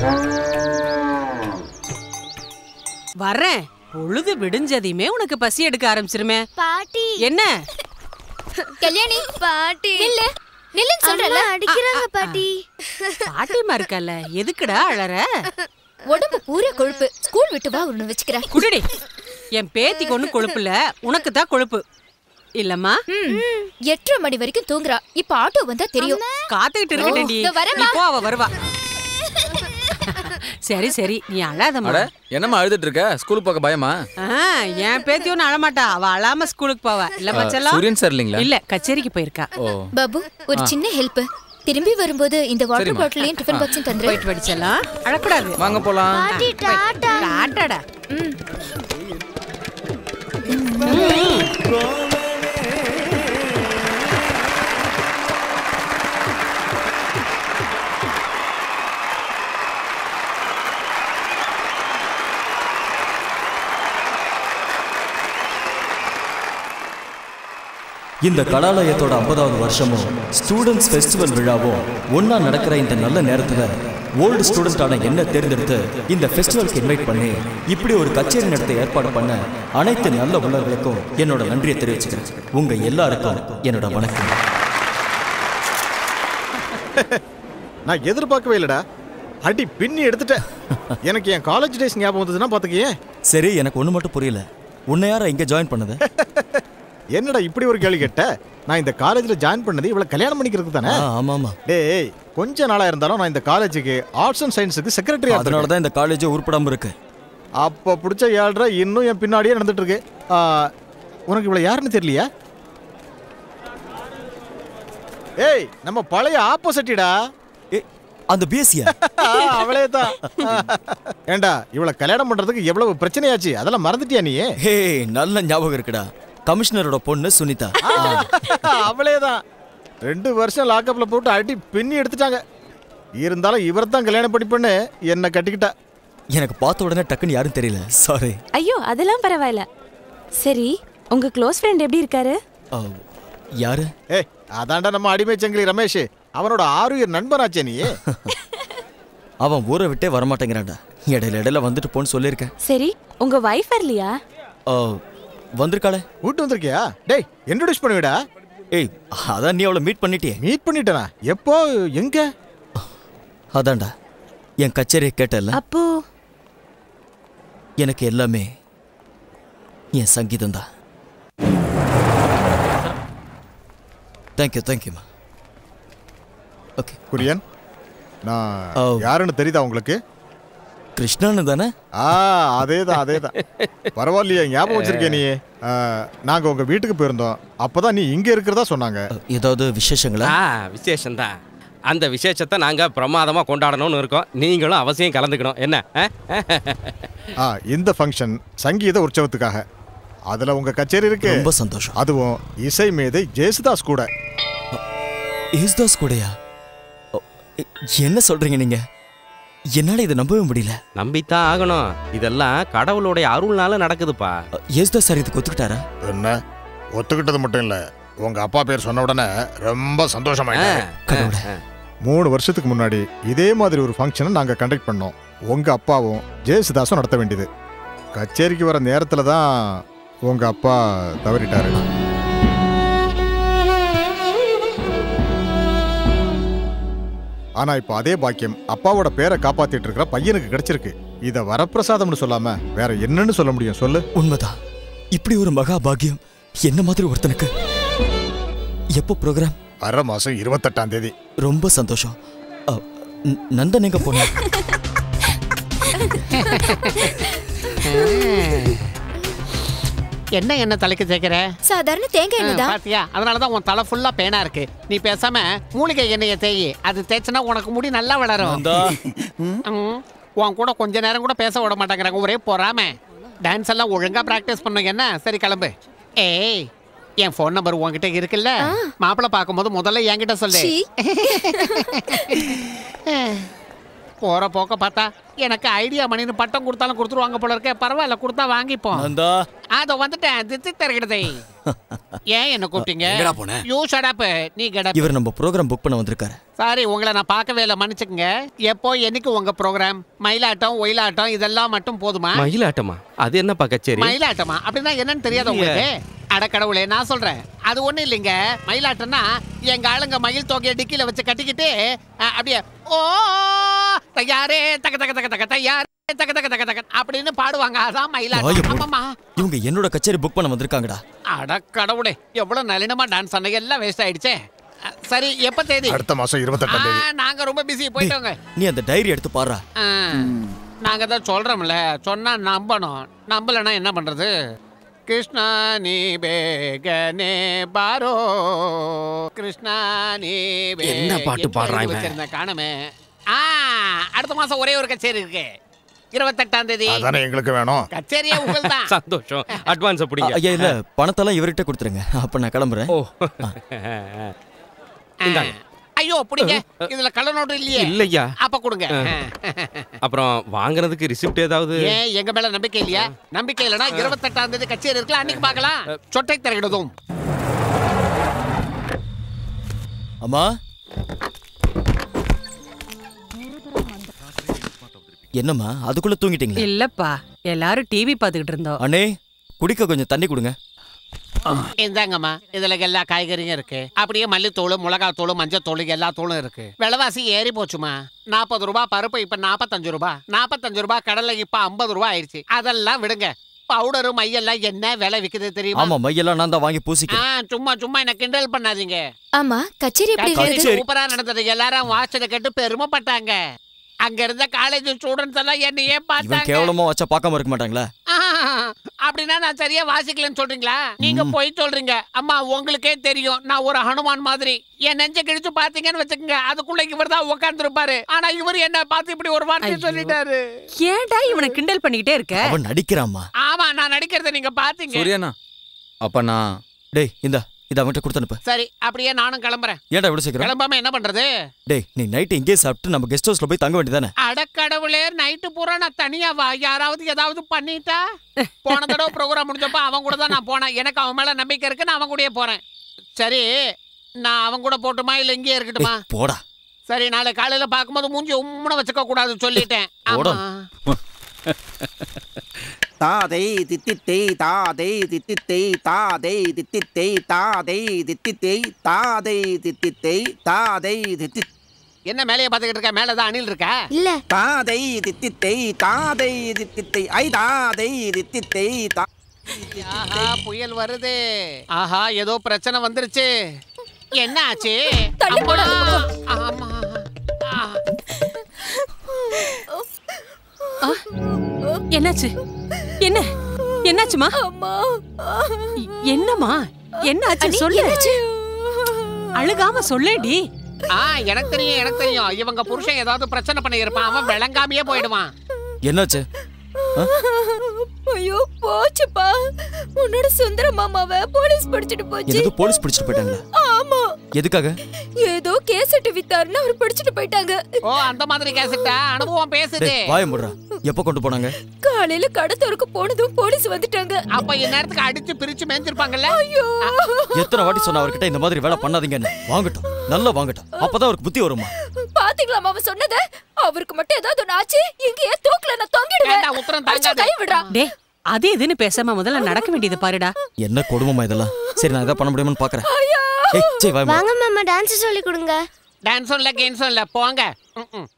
வர்றேன் பொழுது விடிஞ்சதையுமே உனக்கு பசி எடுக்க ஆரம்பிச்சிருமே பாட்டி என்ன கல்யாணி பாட்டி நில்லு நில்லுன்னு சொல்றல அடிக்கிறாங்க பாட்டி பாட்டிமா இருக்கல்ல எதுக்குடா அழற உடம்பு பூரா கொழுப்பு ஸ்கூல் விட்டு வா ஒண்ணு வச்சுக்கிறேன் குடிடி என் பேத்திக்கு ஒண்ணும் கொழுப்பு இல்ல உனக்கு தான் கொழுப்பு இல்லம்மா எட்டரை மணி வரைக்கும் தூங்குறா இப்ப ஆட்டோ வந்தா தெரியும் காத்துக்கிட்டு இருக்கட்டேன்டி ஓ, இதோ வரேம்மா. நீ போ அவ வருவா சரி சரி நீ அழாதம்மா அட என்னம்மா அழுதுட்டு இருக்க ஸ்கூலுக்கு போக பயமா ஆ, என் பேத்தி ஒன்னும் அழமாட்டா அவ அழாம ஸ்கூலுக்கு போவா இல்ல ஆ, மச்சலாம் சூரியன் சார் இல்லைங்களா இல்ல கச்சேரிக்கு போயிருக்கா ஓ பாபு ஒரு சின்ன ஹெல்ப் திரும்பி வரும்போது இந்த வாட்டர் சரிம்மா. பாட்டிலையும் டிஃபன் பாக்ஸும் தந்துரு போயிட்டு படிச்சலாம் அழக்கூடாது வாங்க போலாம் டாட்டாடா இந்த கலாலயத்தோட ஐம்பதாவது வருஷமும் ஸ்டூடெண்ட்ஸ் ஃபெஸ்டிவல் விழாவும் ஒண்ணா நடக்கிற இந்த நல்ல நேரத்துல ஓல்டு ஸ்டூடெண்டான என்ன தேர்ந்தெடுத்து இந்த ஃபெஸ்டிவலுக்கு இன்வைட் பண்ணி இப்படி ஒரு கச்சேரி நடத்த ஏற்பாடு பண்ண அனைத்து நல்ல உள்ளவர்களுக்கும் என்னோட நன்றியை தெரிவிச்சுக்கிறேன் உங்க எல்லாருக்கும் என்னோட வணக்கம் நான் எதிர்பார்க்கவே இல்லடா அடி பின்னி எடுத்துட்டேன் எனக்கு என் காலேஜ் டேஸ் ஞாபகம் வந்ததுன்னா பாத்துக்கியே சரி எனக்கு ஒண்ணு மட்டும் புரியல உன்னை யாரா இங்க ஜாயின் பண்ணது என்னடா இப்படி ஒரு கேள்வி கேட்ட நான் இந்த காலேஜ்ல ஜாயின் பண்ணது இவ்வளவு கல்யாணம் பண்ணிக்கிறதுக்கு தானே ஆ, ஆமா ஆமா டேய் கொஞ்ச நாளா இருந்தாலும் நான் இந்த காலேஜுக்கு ஆர்ட்ஸ் அண்ட் சயின்ஸுக்கு செக்ரட்டரி அதனால தான் இந்த காலேஜ் உருப்படாம இருக்கு அப்ப பிடிச்ச ஏழ்ரை இன்னும் என் பின்னாடியே நடந்துட்டு இருக்கு ஆ, உனக்கு இவ்வளவு யாருன்னு தெரியலையா ஏய் நம்ம பழைய ஆப்போசிட்டிடா ஏ அந்த பிஎஸ்சியா அவளே தான் ஏண்டா இவ்வளவு கல்யாணம் பண்றதுக்கு எவ்வளவு பிரச்சனையாச்சு அதெல்லாம் மறந்துட்டியா நீ ஹே நல்ல ஞாபகம் இருக்குடா கமிஷனரோட பொண்ணு சுனிதா அவளே தான் ரெண்டு வருஷம் லாக்கப்ல போட்டு அடி பின்னி எடுத்துட்டாங்க இருந்தாலும் இவர் தான் கல்யாணம் பண்ணிப்பண்ணு என்ன கட்டிக்கிட்டா எனக்கு பார்த்த உடனே டக்குன்னு யாரும் தெரியல சாரி ஐயோ அதெல்லாம் பரவாயில்ல சரி உங்க க்ளோஸ் ஃப்ரெண்ட் எப்படி இருக்காரு யாரு ஏய் அதான்டா நம்ம அடிமை சங்கிலி ரமேஷ் அவனோட ஆறுயிர் நண்பனாச்சே நீ அவன் ஊரை விட்டே வரமாட்டேங்கிறான்டா இடையில இடையில வந்துட்டு போன்னு சொல்லியிருக்கேன் சரி உங்க வைஃப் வரலையா ஆ, வந்திருக்காளே வீட்டு வந்திருக்கியா டேய் இன்ட்ரோடியூஸ் பண்ணுவிடா ஏய் அதான் நீ அவளை மீட் பண்ணிட்டியே மீட் பண்ணிட்டனா எப்போ எங்க அதான்டா என் கச்சேரியை கேட்டல அப்போ எனக்கு எல்லாமே என் சங்கீதம் தான் தேங்க்யூ தேங்க்யூமா ஓகே குரியன் நான் ஓ. யாருன்னு தெரியுதா உங்களுக்கு கிருஷ்ணான்னு தானே ஆ அதேதான் அதேதான் பரவாயில்லையே ஞாபகம் வச்சிருக்கே நீ ஆ, நாங்க உங்க வீட்டுக்கு போயிருந்தோம் அப்பதான் நீ இங்க இருக்கிறதா சொன்னாங்க ஏதாவது விசேஷங்களா ஆ விசேஷம்தான் அந்த விசேஷத்தை நாங்க பிரமாதமா கொண்டாடணும்னு இருக்கோம் நீங்களும் அவசியம் கலந்துக்கணும் என்ன ஆ? ஆ இந்த ஃபங்க்ஷன் சங்கீத உற்சவத்துக்காக அதுல உங்க கச்சேரி இருக்கு ரொம்ப சந்தோஷம் அதுவும் இசை மேதை ஜேசுதாஸ் கூட யேசுதாஸ் கூடயா ஓ, எ- என்ன சொல்றீங்க நீங்க என்னால இதை நம்பவே முடியல நம்பித்தான் ஆகணும் இதெல்லாம் கடவுளுடைய அருள்னால நடக்குதுப்பா யேசுதாஸ் சார் இதுக்கு ஒத்துக்கிட்டாரா என்ன ஒத்துக்கிட்டது மட்டும் இல்ல உங்க அப்பா பேர் சொன்ன உடனே ரொம்ப சந்தோஷமாயிட்டாரு கடவுளே மூணு வருஷத்துக்கு முன்னாடி இதே மாதிரி ஒரு ஃபங்க்ஷனை நாங்க கண்டக்ட் பண்ணோம் உங்க அப்பாவும் ஜேசுதாஸும் நடத்த வேண்டியது கச்சேரிக்கு வர நேரத்துல தான் உங்க அப்பா தவறிட்டாரு ஆனா இப்போ அதே பாக்கியம் அப்பாவோட பேரை காப்பாத்திட்டு இருக்கிற பையனுக்கு கிடைச்சிருக்கு இத வரப்பிரசாதம்னு சொல்லாம வேற என்னன்னு சொல்ல முடியும் சொல்லு உண்மைதான் இப்படி ஒரு மகா பாக்கியம் என்ன மாதிரி ஒருத்தனுக்கு எப்போ ப்ரோக்ராம் வர மாசம் இருபத்தெட்டாம் தேதி ரொம்ப சந்தோஷம் அ, ந- நந்தன் எங்க போன என்ன என்ன தலைக்கு தேய்க்கிற சாதாரண தேங்காய் எண்ணெய் தான் பாத்தியா அதனால தான் உன் தலை ஃபுல்லா பேனா இருக்கு நீ பேசாம மூலிகை எண்ணெயை தேய் அது தேய்ச்சனா உனக்கு முடி நல்லா வளரும் நந்தா. ம், உன் கூட கொஞ்ச நேரம் கூட பேச விட மாட்டேங்கிறாங்க ஒரே பொறாம டான்ஸ் எல்லாம் ஒழுங்கா பிராக்டிஸ் பண்ணுங்க என்ன சரி கிளம்பு ஏய் என் ஃபோன் நம்பர் உன்கிட்ட இருக்குல்ல மாப்பிள்ளை பார்க்கும்போது முதல்ல என்கிட்ட சொல்லு சீ. போற போக்க பார்த்தா எனக்கு ஐடியா மணின்னு பட்டம் கொடுத்தாலும் கொடுத்துருவாங்க போல இருக்கே பரவாயில்ல கொடுத்தா வாங்கிப்போம் நந்தா அதோ வந்துட்டேன் தித்தி தருகிறதே ஏன் என்ன கூப்பிட்டீங்க எங்கடா போன? யூ ஷட் நீ கெடப் இவர் நம்ம ப்ரோக்ராம் புக் பண்ண வந்திருக்காரு சாரி உங்களை நான் பார்க்கவே இல்லை மன்னிச்சுக்கங்க எப்போ என்னைக்கு உங்க ப்ரோக்ராம் மயிலாட்டம் ஒயிலாட்டம் இதெல்லாம் மட்டும் போதுமா மயிலாட்டமா அது என்னப்பா கச்சேரி மயிலாட்டமா அப்படின்னா என்னன்னு தெரியாத உங்களுக்கு அட கடவுளே நான் சொல்றேன் அது ஒண்ணும் இல்லைங்க மயிலாட்டம்னா எங்க ஆளுங்க மயில் தொகையை டிக்கில வச்சு கட்டிக்கிட்டு அஹ், அப்படியே ஓ தயாரே தக தக தக தக தயாரே தக தக தக தக அப்படின்னு பாடுவாங்க அதான் வாயை மயிலாட்டம் மூடு. ஆமாம்மா இவங்க என்னோட கச்சேரி புக் பண்ண வந்திருக்காங்கடா அட கடவுளே எவ்வளவு நளினமா டான்ஸ் பண்ண எல்லாம் வேஸ்ட் ஆயிடுச்சே அஹ், சரி எப்ப தேதி அடுத்த மாசம் இருபத்தெட்டாம் தேதி ஆ, நாங்க ரொம்ப பிஸி போயிட்டோங்க நீ அந்த டைரி எடுத்து பாடுறா ஆ, நாங்க தான் சொல்றோம்ல சொன்னா நம்பணும் நம்பலன்னா என்ன பண்றது கிருஷ்ணா நீ பேகனே பாரோ கிருஷ்ணா நீ பே- என்ன பாட்டு எங்க பாடுறான் எழுதி இவன்? வச்சிருந்தேன் காணுமே ஆ அடுத்த மாசம் ஒரே ஒரு கச்சேரி இருக்கு இருபத்தெட்டாம் தேதி அதானே எங்களுக்கு வேணும் கச்சேரியே உங்கள் தான் சந்தோஷம் அட்வான்ஸ் பிடிங்க ஐயா இல்ல பணத்தெல்லாம் இவர்கிட்ட கொடுத்துருங்க அப்ப நான் கிளம்புறேன் ஓ இந்தாங்க. ஐயோ பிடிங்க இதுல கள்ள நோட்டு இல்லையே இல்லையா அப்ப கொடுங்க அப்புறம் வாங்குறதுக்கு ரிசிப்ட் ஏதாவது ஏன் எங்க மேல நம்பிக்கை இல்லையா நம்பிக்கை இல்லனா இருபத்தெட்டாம் தேதி கச்சேரி இருக்கலாம் அன்னைக்கு பார்க்கலாம் சொட்டை திறகிடுதும் அம்மா என்னம்மா அதுக்குள்ள தூங்கிட்டீங்களா இல்லப்பா எல்லாரும் டிவி பார்த்துக்கிட்டு இருந்தோம் அண்ணே குடிக்க கொஞ்சம் தண்ணி கொடுங்க இந்தாங்கம்மா இதுல எல்லா காய்கறியும் இருக்கு அப்படியே மல்லித்தூள் மிளகாத்தூள் மஞ்சத்தூள் எல்லா தூளும் இருக்கு விலைவாசி ஏறி போச்சுமா நாற்பது ரூபாய் பருப்பு இப்ப நாற்பத்தஞ்சு ரூபாய் நாற்பத்தஞ்சு ரூபாய் கடலை இப்ப ஐம்பது ரூபாய் ஆயிடுச்சு அதெல்லாம் விடுங்க பவுடரு மையெல்லாம் என்ன விலை விக்குது தெரியுமா ஆமா மையெல்லாம் நான் தான் வாங்கி ஆ, பூசிக்கிறேன் சும்மா சும்மா என்ன கிண்டல் பண்ணாதீங்க ஆமா கச்சேரி எப்படி கச்சேரி இருந்தது சரி. சூப்பரா நடந்தது எல்லாரும் வாசனை கேட்டு பெருமைப்பட்டாங்க அங்க இருந்த காலேஜ் ஸ்டூடெண்ட்ஸ் எல்லாம் என்னையே இவன் பார்த்தாங்க கேவலமா வச்சா பார்க்காம இருக்க மாட்டாங்களா ஆஹ், அப்படின்னா நான் சரியா வாசிக்கலன்னு சொல்றீங்களா நீங்க போய் சொல்றீங்க அம்மா உங்களுக்கே தெரியும் நான் ஒரு ஹனுமான் மாதிரி என் நெஞ்ச கிழிச்சு பாத்தீங்கன்னு வச்சுக்கோங்க அதுக்குள்ள இவர் தான் உட்காந்துருப்பாரு ஆனா இவர் என்ன பார்த்து இப்படி ஒரு வார்த்தை ஐயோ. சொல்லிட்டாரு ஏன்டா இவனை கிண்டல் பண்ணிக்கிட்டே இருக்க அவன் நடிக்கிறாம்மா ஆமா நான் நடிக்கிறத நீங்க பாத்தீங்க சூரியனா அப்ப நான் டேய் இந்தா இதை அவன்கிட்ட கொடுத்து அனுப்பு சரி அப்படியே நானும் கிளம்புறேன் ஏன்டா விட சீக்கிரம் கிளம்பாம என்ன பண்றது டேய் நீ நைட்டு இங்கேயே சாப்பிட்டு நம்ம கெஸ்ட் ஹவுஸ்ல போய் தங்க வேண்டியதானே அடக்கடவுளே நைட்டு பூரா நான் தனியா வா யாராவது ஏதாவது பண்ணிட்டா போன தடவை ப்ரோக்ராம் முடிஞ்சப்போ அவன் கூட தான் நான் போனேன் எனக்கு அவன் மேல நம்பிக்கை இருக்கு நான் அவன் கூடயே போறேன் சரி நான் அவன் கூட போட்டுமா இல்ல இங்கேயே இருக்கட்டுமா போடா சரி நாளை காலையில பார்க்கும்போது மூஞ்சி உம்முன வச்சுக்க கூடாது சொல்லிட்டேன் போடா. ஆமா. தாதை தித்தித்தை தாதை தித்தித்தை தாதை தித்தித்தை தாதை தித்தித்தை தாதை தித்தித்தை தாதை தித்தி என்ன மேலேயே பார்த்துக்கிட்டு இருக்க மேலதான் அணில் இருக்கா இல்ல தாதை தித்தித்தை தாதை தித்தித்தை ஐ தாதை தித்தித்தை தா ஆஹா புயல் வருது ஆஹா ஏதோ பிரச்சனை வந்துருச்சு என்ன ஆச்சு தள்ளி போடு அந்த ஆமா ஆ. என்னாச்சு என்ன என்னாச்சுமா அம்மா என்னம்மா என்ன ஆச்சு அண்ணி, சொல்லு என்னாச்சு? அழுகாம சொல்லேடி ஆ எனக்கு தெரியும் எனக்கு தெரியும் இவங்க புருஷன் ஏதாவது பிரச்சனை பண்ணி இருப்பான் அவன் விளங்காமையே போயிடுவான் என்னாச்சு ஐயோ போச்சுப்பா உன்னோட சுந்தர மாமாவை போலீஸ் பிடிச்சிட்டு போச்சு என்னது போலீஸ் பிடிச்சிட்டு போயிட்டாங்களா ஆமா எதுக்காக ஏதோ கேசட் வித்தாருன்னு அவர் பிடிச்சிட்டு போயிட்டாங்க ஓ அந்த மாதிரி கேசட்டா அனுபவம் பேசுது டேய் வாய முடுறா எப்போ கொண்டு போனாங்க காலையில கடத்தோருக்கு போனதும் போலீஸ் வந்துட்டாங்க அப்ப இந்நேரத்துக்கு அடிச்சு பிரிச்சு மேய்ஞ்சிருப்பாங்கல்ல ஐயோ எத்தனை வாட்டி சொன்ன அவர்கிட்ட இந்த மாதிரி வேலை பண்ணாதீங்கன்னு வாங்கட்டும் நல்லா வாங்கட்டும் அப்பதான் அவருக்கு புத்தி வருமா பாத்தீங்களா மாமா சொன்னத அவருக்கு மட்டும் ஏதாவது ஒண்ணு ஆச்சு இங்கேயே தூக்கல நான் தொங்கிடுவேன் வேண்டாம், உத்தரம் அடிச்சா தாங்காது. கை விடுறா டே அது இதுன்னு பேசாம முதல்ல நடக்க வேண்டியது பாருடா என்ன கொடுமைமா இதெல்லாம் சரி நான் எதாவது பண்ண முடியுமான்னு பாக்குறேன் ஏய் சரி வாய் மூடு. வாங்க மாமா டான்ஸ் சொல்லி கொடுங்க டான்ஸும் இல்ல கேன்ஸும் இல்ல போங்க ம், ம்.